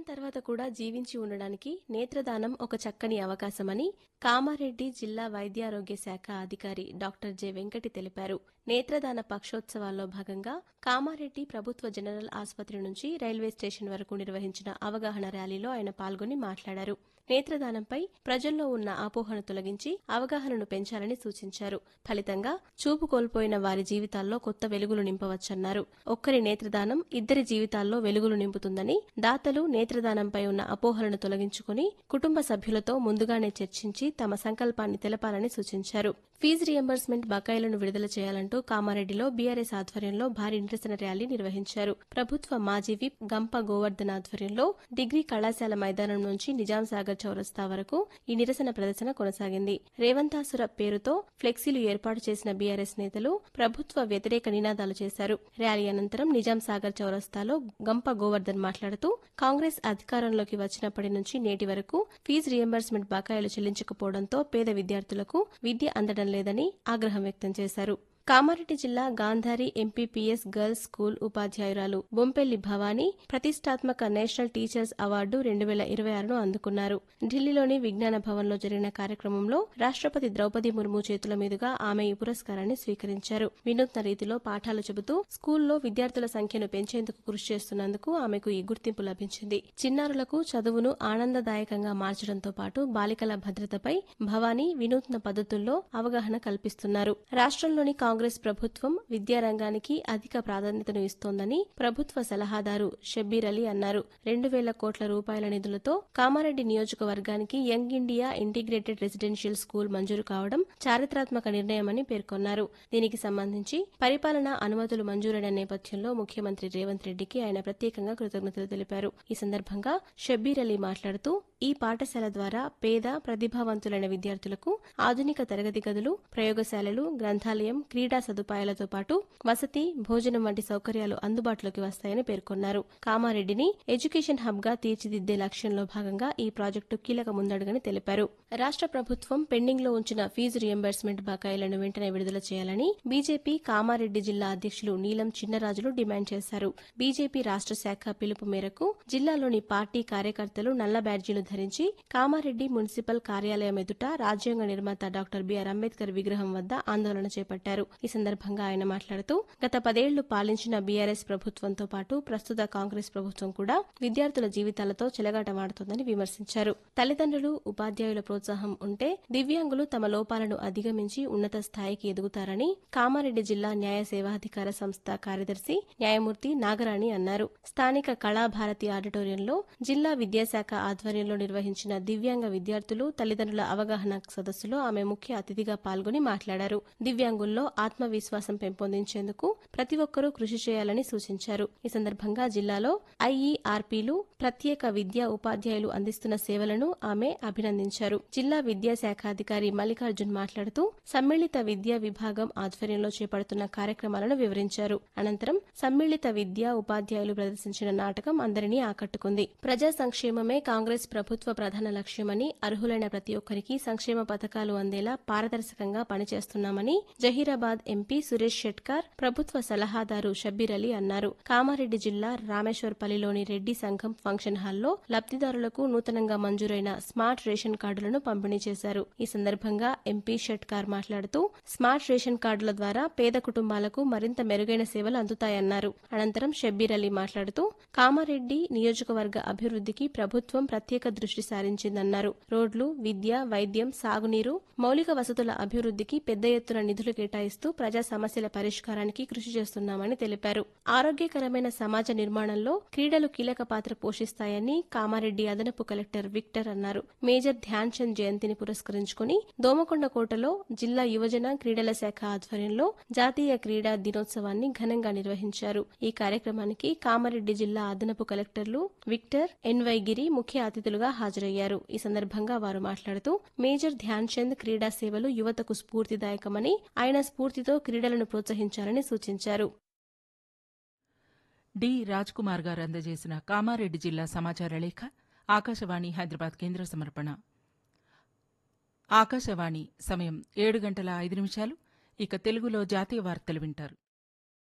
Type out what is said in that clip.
తర్వాత కూడా జీవించి ఉండడానికి నేత్రదానం ఒక చక్కని అవకాశమని కామారెడ్డి జిల్లా వైద్యారోగ్య శాఖ అధికారి డాక్టర్ జె వెంకటి తెలిపారు నేత్రదాన పక్షోత్సవాల్లో భాగంగా కామారెడ్డి ప్రభుత్వ జనరల్ ఆసుపత్రి నుంచి రైల్వే స్టేషన్ వరకు నిర్వహించిన అవగాహన ర్యాలీలో ఆయన పాల్గొని మాట్లాడారు నేత్రదానంపై ప్రజల్లో ఉన్న అపోహను తొలగించి అవగాహనను పెంచాలని సూచించారు ఫలితంగా చూపు కోల్పోయిన వారి జీవితాల్లో కొత్త వెలుగులు నింపవచ్చన్నారు ఒక్కరి నేత్రదానం ఇద్దరి జీవితాల్లో వెలుగులు నింపుతుందని దాతలు నేత్రదానంపై ఉన్న అపోహలను తొలగించుకుని కుటుంబ సభ్యులతో ముందుగానే చర్చించి తమ సంకల్పాన్ని తెలపాలని సూచించారు ఫీజు రియంబర్స్మెంట్ బకాయిలను విడుదల చేయాలంటూ కామారెడ్డిలో బీఆర్ఎస్ ఆధ్వర్యంలో భారీ నిరసన ర్యాలీ నిర్వహించారు ప్రభుత్వ మాజీ విప్ గంప గోవర్ధన్ ఆధ్వర్యంలో డిగ్రీ కళాశాల మైదానం నుంచి నిజాం సాగర్ చౌరస్తా వరకు ఈ నిరసన ప్రదర్శన కొనసాగింది రేవంతాసుర పేరుతో ఫ్లెక్సీలు ఏర్పాటు చేసిన బీఆర్ఎస్ నేతలు ప్రభుత్వ వ్యతిరేక నినాదాలు చేశారు ర్యాలీ అనంతరం నిజాం సాగర్ చౌరస్తాలో గంప గోవర్ధన్ మాట్లాడుతూ కాంగ్రెస్ అధికారంలోకి వచ్చినప్పటి నుంచి నేటి వరకు ఫీజు రియంబర్స్మెంట్ బకాయిలు చెల్లించకపోవడంతో పేద విద్యార్థులకు విద్య అందడం లేదని ఆగ్రహం వ్యక్తం చేశారు కామారెడ్డి జిల్లా గాంధారి ఎంపీపీఎస్ గర్ల్స్ స్కూల్ ఉపాధ్యాయురాలు బొంపెల్లి భవానీ ప్రతిష్టాత్మక నేషనల్ టీచర్స్ అవార్డు రెండు వేల ఇరవై ఆరును అందుకున్నారు ఢిల్లీలోని విజ్ఞాన భవన్లో జరిగిన కార్యక్రమంలో రాష్ట్రపతి ద్రౌపది ముర్ము చేతుల మీదుగా ఆమె ఈ పురస్కారాన్ని స్వీకరించారు వినూత్న రీతిలో పాఠాలు చెబుతూ స్కూల్లో విద్యార్థుల సంఖ్యను పెంచేందుకు కృషి చేస్తున్నందుకు ఆమెకు ఈ గుర్తింపు లభించింది చిన్నారులకు చదువును ఆనందదాయకంగా మార్చడంతో పాటు బాలికల భద్రతపై భవానీ వినూత్న పద్ధతుల్లో అవగాహన కల్పిస్తున్నారు రాష్ట్రంలోని కాంగ్రెస్ ప్రభుత్వం విద్యారంగానికి అధిక ప్రాధాన్యతను ఇస్తోందని ప్రభుత్వ సలహాదారు షబ్బీర్ అలీ అన్నారు రెండు వేల కోట్ల రూపాయల నిధులతో కామారెడ్డి నియోజకవర్గానికి Young India integrated residential school మంజూరు కావడం చారిత్రాత్మక నిర్ణయమని పేర్కొన్నారు దీనికి సంబంధించి పరిపాలనా అనుమతులు మంజూరైన నేపథ్యంలో ముఖ్యమంత్రి రేవంత్ రెడ్డికి ఆయన ప్రత్యేకంగా కృతజ్ఞతలు తెలిపారు ఈ సందర్భంగా షబ్బీర్ అలీ మాట్లాడుతూ ఈ పాఠశాల ద్వారా పేద ప్రతిభావంతులైన విద్యార్థులకు ఆధునిక తరగతి గదులు ప్రయోగశాలలు గ్రంథాలయం క్రీడా సదుపాయాలతో పాటు వసతి భోజనం వంటి సౌకర్యాలు అందుబాటులోకి వస్తాయని పేర్కొన్నారు కామారెడ్డిని ఎడ్యుకేషన్ హబ్ గా తీర్చిదిద్దే లక్ష్యంలో భాగంగా ఈ ప్రాజెక్టు కీలక ముందడుగని తెలిపారు రాష్ట్ర ప్రభుత్వం పెండింగ్ లో ఉంచిన ఫీజు రియంబర్స్మెంట్ బకాయిలను వెంటనే విడుదల చేయాలని బీజేపీ కామారెడ్డి జిల్లా అధ్యక్షులు నీలం చిన్నరాజులు డిమాండ్ చేశారు బీజేపీ రాష్ట్ర శాఖ పిలుపు మేరకు జిల్లాలోని పార్టీ కార్యకర్తలు నల్ల బ్యాడ్జీలు ధరించి కామారెడ్డి మున్సిపల్ కార్యాలయం ఎదుట రాజ్యాంగ నిర్మాత డాక్టర్ బిఆర్ అంబేద్కర్ విగ్రహం వద్ద ఆందోళన చేపట్టారు ఈ సందర్భంగా ఆయన మాట్లాడుతూ గత పదేళ్లు పాలించిన బీఆర్ఎస్ ప్రభుత్వంతో పాటు ప్రస్తుత కాంగ్రెస్ ప్రభుత్వం కూడా విద్యార్థుల జీవితాలతో చెలగాటమాడుతోందని విమర్శించారు తల్లిదండ్రులు ఉపాధ్యాయుల ప్రోత్సాహం ఉంటే దివ్యాంగులు తమ లోపాలను అధిగమించి ఉన్నత స్థాయికి ఎదుగుతారని కామారెడ్డి జిల్లా న్యాయ సేవాధికార సంస్థ కార్యదర్శి న్యాయమూర్తి నాగరాణి అన్నారు స్థానిక కళాభారతి ఆడిటోరియంలో జిల్లా విద్యాశాఖ ఆధ్వర్యంలో నిర్వహించిన దివ్యాంగ విద్యార్థులు తల్లిదండ్రుల అవగాహన సదస్సులో ఆమె ముఖ్య అతిథిగా పాల్గొని మాట్లాడారు దివ్యాంగుల్లో ఆత్మవిశ్వాసం పెంపొందించేందుకు ప్రతి ఒక్కరూ కృషి చేయాలని సూచించారు ఈ సందర్భంగా జిల్లాలో ఐఈఆర్పీలు ప్రత్యేక విద్యా ఉపాధ్యాయులు అందిస్తున్న సేవలను ఆమె అభినందించారు జిల్లా విద్యాశాఖాధికారి మల్లికార్జున్ మాట్లాడుతూ సమ్మిళిత విద్యా విభాగం ఆధ్వర్యంలో చేపడుతున్న కార్యక్రమాలను వివరించారు అనంతరం సమ్మిళిత విద్యా ఉపాధ్యాయులు ప్రదర్శించిన నాటకం అందరినీ ఆకట్టుకుంది ప్రజా సంక్షేమమే కాంగ్రెస్ ప్రభుత్వ ప్రధాన లక్ష్యమని అర్హులైన ప్రతి ఒక్కరికి సంక్షేమ పథకాలు అందేలా పారదర్శకంగా పనిచేస్తున్నామని జహీరాబాద్ ఎంపీ సురేష్ షెట్కార్ ప్రభుత్వ సలహాదారు షబ్బీర్ అలీ అన్నారు కామారెడ్డి జిల్లా రామేశ్వర్పల్లిలోని రెడ్డి సంఘం ఫంక్షన్ హాల్లో లబ్దిదారులకు నూతనంగా మంజూరైన స్మార్ట్ రేషన్ కార్డులను పంపిణీ చేశారు ఈ సందర్భంగా ఎంపీ షెట్కార్ మాట్లాడుతూ స్మార్ట్ రేషన్ కార్డుల ద్వారా పేద కుటుంబాలకు మరింత మెరుగైన సేవలు అందుతాయన్నారు అనంతరం షబ్బీర్ అలీ మాట్లాడుతూ కామారెడ్డి నియోజకవర్గ అభివృద్ధికి ప్రభుత్వం ప్రత్యేక దృష్టి సారించిందన్నారు రోడ్లు విద్య వైద్యం సాగునీరు మౌలిక వసతుల అభివృద్ధికి పెద్ద ఎత్తున నిధులు కేటాయిస్తూ ప్రజా సమస్యల పరిష్కారానికి కృషి చేస్తున్నామని తెలిపారు ఆరోగ్యకరమైన సమాజ నిర్మాణంలో క్రీడలు కీలక పాత్ర పోషిస్తాయని కామారెడ్డి అదనపు కలెక్టర్ విక్టర్ అన్నారు మేజర్ ధ్యాన్ చంద్ జయంతిని పురస్కరించుకుని దోమకొండ కోటలో జిల్లా యువజన క్రీడల శాఖ ఆధ్వర్యంలో జాతీయ క్రీడా దినోత్సవాన్ని ఘనంగా నిర్వహించారు ఈ కార్యక్రమానికి కామారెడ్డి జిల్లా అదనపు కలెక్టర్లు విక్టర్ ఎన్వై గిరి ముఖ్య అతిథులుగా హాజరయ్యారు ఈ సందర్భంగా వారు మాట్లాడుతూ మేజర్ ధ్యాన్ చంద్ క్రీడా సేవలు యువతకు స్ఫూర్తిదాయకమని ఆయన స్ఫూర్తితో క్రీడలను ప్రోత్సహించాలని సూచించారు డి రాజ్ కుమార్ గారు అందజేసిన కామారెడ్డి జిల్లా సమాచార లేఖ ఆకాశవాణి హైదరాబాద్ కేంద్ర సమర్పణ ఆకాశవాణి సమయం ఏడు గంటల ఐదు నిమిషాలు ఇక తెలుగులో జాతీయ వార్తలు వింటారు